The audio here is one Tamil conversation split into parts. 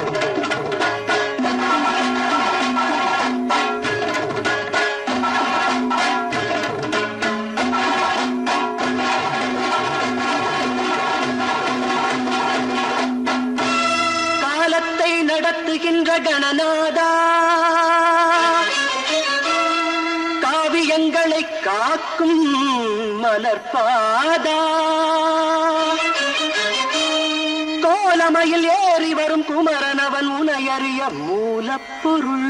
காலத்தை நடத்துகின்ற கணநாதா காவியங்களை காக்கும் மலர்பாதா கோலமையில் ஏறி வரும் குமரன் அவன் உனையறிய மூலப்பொருள்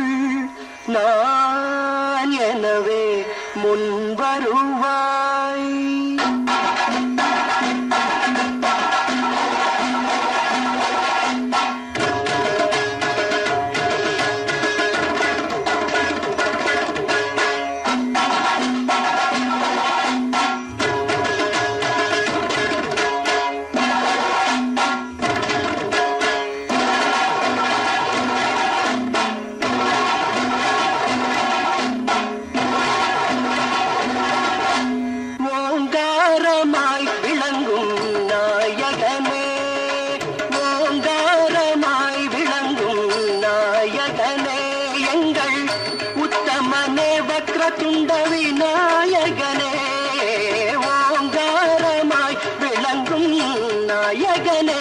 நான் எனவே முன் வருவாய் ஓங்காரமாய் விளங்கும் நாயகனே ஓங்காரமாய் விளங்கும் நாயகனே எங்கள் உத்தமனே வக்ரதுண்ட விநாயகனே ஓங்காரமாய் விளங்கும் நாயகனே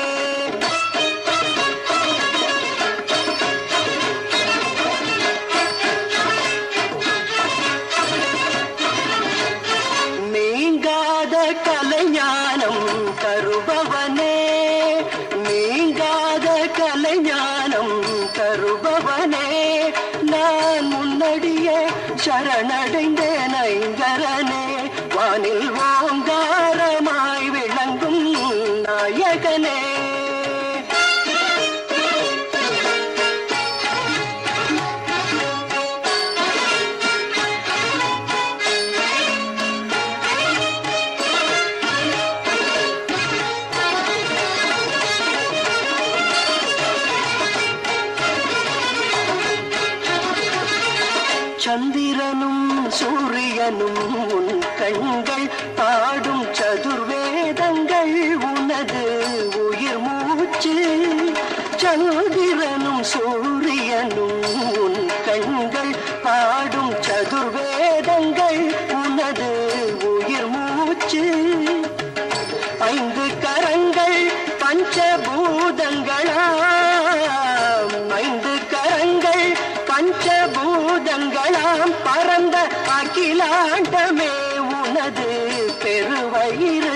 நீங்காத கலைஞானம் தருபவனே நீங்காத கலைஞானம் தருபவனே நான் முன்னடியே சரணடைந்தேன் ஐங்கரனே வானில் ஓங்காரமாய் விளங்கும் நாயகனே சந்திரனும் சூரியனும் உன் கண்கள் பாடும் சதுர்வேதங்கள் உனது உயிர் மூச்சு சந்திரனும் சூரியனும் உன் கண்கள் பாடும் சதுர்வேதங்கள் உனது உயிர் மூச்சு ஐந்து கரங்கள் பஞ்சபூதங்களாம் ஐந்து கரங்கள் பஞ்சபூதங்களாம் பரந்த அகிலாண்டமே உனது பெருவயிறு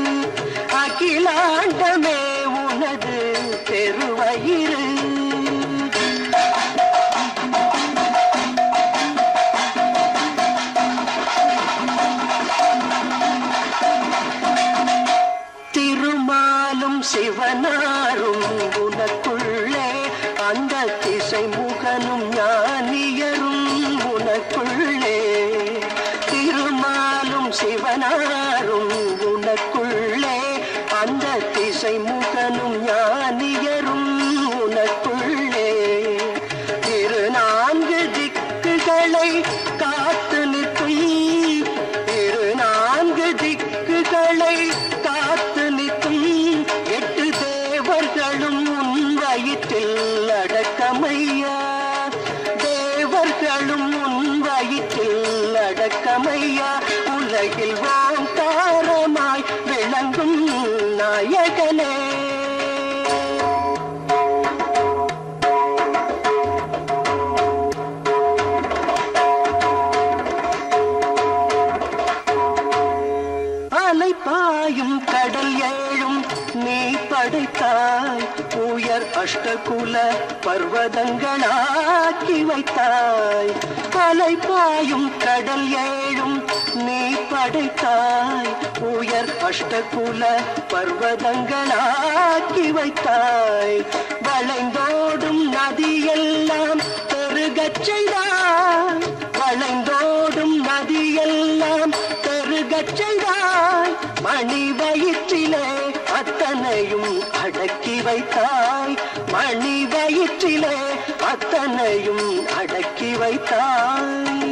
அகிலாண்டமே உனது பெருவயிறு திருமாலும் சிவனாரும் உனக்குள்ளே அந்த திசை முகனும் ஞானியரும் உனக்குள்ளே திருமாலும் சிவனாரும் உனக்குள்ளே அந்த திசை முகனும் ஞானியரும் உனக்குள்ளே திரு நான்கு திக்குகளை காத்து நிற்கும் திரு நான்கு திக்குகளை காத்து நிற்கும் எட்டு தேவர்களும் உன் வயிற்றில் அடக்கமையா தேவர்களும் உன் வயிற்றில் அடக்கமையா உலகில் ஓங்காரமாய் விளங்கும் நாயகனே அலை பாயும் கடல் ஏழும் நீ படைத்தாய் உயர் அஷ்டகுல பர்வதங்களாக்கி வைத்தாய் அலை பாயும் கடல் ஏழும் நீ படைத்தாய் உயர் அஷ்டகுல பர்வதங்களாக்கி வைத்தாய் வளைந்தோடும் நதியெல்லாம் பெருகச் செய்தாய் வளைந்தோடும் நதியெல்லாம் பெருகச் செய்தாய் மணி வயிற்றிலே அத்தனையும் அடக்கி வைத்தாய் மணி வயிற்றிலே அத்தனையும் அடக்கி வைத்தாய்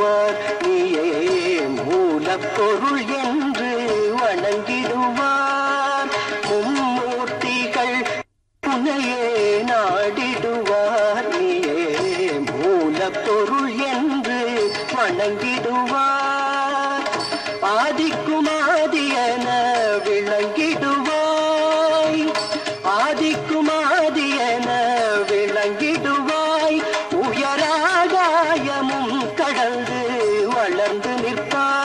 வணங்கிடுவார் நீயே மூலப்பொருள் என்று வணங்கிடுவார் மும்மூர்த்திகள் உன்னையே நாடிடுவார் நீயே மூலப்பொருள் என்று வணங்கிடுவார் ஆதிக்குமாதியன விளங்கிடுவாய் ஆதிக்குமாதியன விளங்கிடுவாய் உயராகாயமும் கடந்து வளர்ந்து நிற்பாய்